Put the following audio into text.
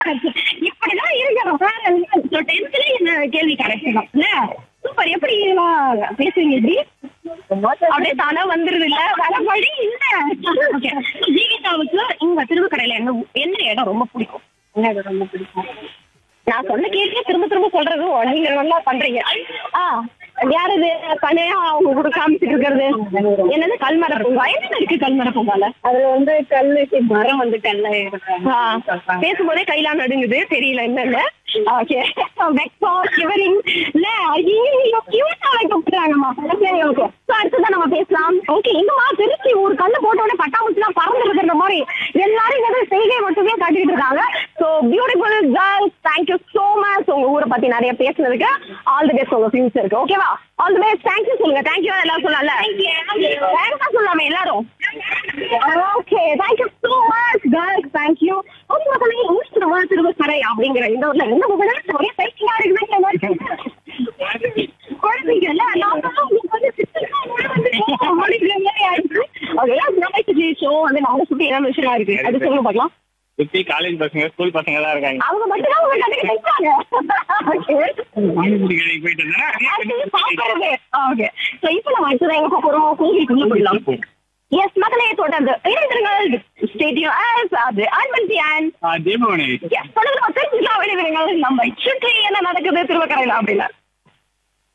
இப்படிதான் இருக்கணும் வேற டென்த்ல என்ன கேள்வி கிடைச்சிடும் இல்ல சூப்பர் எப்படி எல்லாம் பேசுவீங்க இப்படி அப்படியே தானே வந்துருது இல்ல வேற வழி இல்ல ஓகே ஜீவிதாவுக்கு இங்க திருவுக்கடையில என்ன என்ன இடம் ரொம்ப பிடிக்கும் என்ன இடம் ரொம்ப பிடிக்கும் நான் சொன்ன கேள்வியே திரும்ப திரும்ப சொல்றது நீங்க நல்லா பண்றீங்க ஆ யார் இது தனியா அவங்க கூட காமிச்சிட்டு இருக்கிறது என்னது கல்மர பூங்கா என்ன இருக்கு கல்மர பூங்கால அதுல வந்து கல்லு மரம் வந்து கல்ல ஆ, பேசும்போதே கையெல்லாம் நடுங்குது தெரியல என்னன்னு ஓகே வெக்ஸம் ஷிவரிங் இல்ல ஐயோ கியூட்டா வைக்கப்படுறாங்கம்மா சரி ஓகே ஸோ அடுத்ததான் நம்ம பேசலாம் ஓகே எங்கம்மா திருச்சி ஒரு கல்லு போட்ட உடனே பட்டாம்பூச்சிலாம் பறந்து இருக்கிற மாதிரி எல்லாரும் இங்க செய்கை மட்டுமே காட்டிட்டு இருக்காங்க so beautiful girls thank you so much உங்க ஊரை பத்தி நிறைய பேசுனதுக்கு ஆல் தி பெஸ்ட் உங்க ஃபியூச்சருக்கு ஓகேவா ஆல் தி பெஸ்ட் தேங்க்யூ சொல்லுங்க தேங்க்யூ எல்லாரும் சொல்லலாம்ல தேங்க்யூ சொல்லாம எல்லாரும் okay thank you so much girls thank you okay மக்களே இன்ஸ்டமா திரும்ப கடை அப்படிங்கிற இந்த ஊர்ல என்ன விளையாட்டு ஒரே சைக்கிளா இருக்குதுன்னு குழந்தைங்க இல்ல நான் தான் உங்களுக்கு வந்து சித்தமா வந்து அப்படிங்கிற மாதிரி ஆயிடுச்சு அதெல்லாம் நம்ம ஷோ வந்து நம்ம சுத்தி என்ன விஷயமா இருக்கு அது சொல்லுங்க பார்க்கலாம் சுத்தி காலேஜ் பசங்க ஸ்கூல் பசங்க தான் இருக்காங்க அவங்க மட்டும் தான் உங்க கண்ணுக்கு நிற்பாங்க ஓகே பானிபூரி கடைக்கு போயிட்டு இருந்தேன் ஓகே சோ இப்போ நம்ம அடுத்ததான் எங்க போக போறோம் கோவிலுக்குள்ள போயிடலாம் எஸ் மக்களே தொடர்ந்து இணைந்திருங்கள் ஸ்டேடியம் ஆஸ் அது ஆன்மன்சி அண்ட் தீபமணி எஸ் தொடர்ந்து தெரிஞ்சுக்கலாம் இணைந்திருங்கள் நம்ம சுற்றி என்ன நடக்குது திருவக்கரையில அப்படின்னா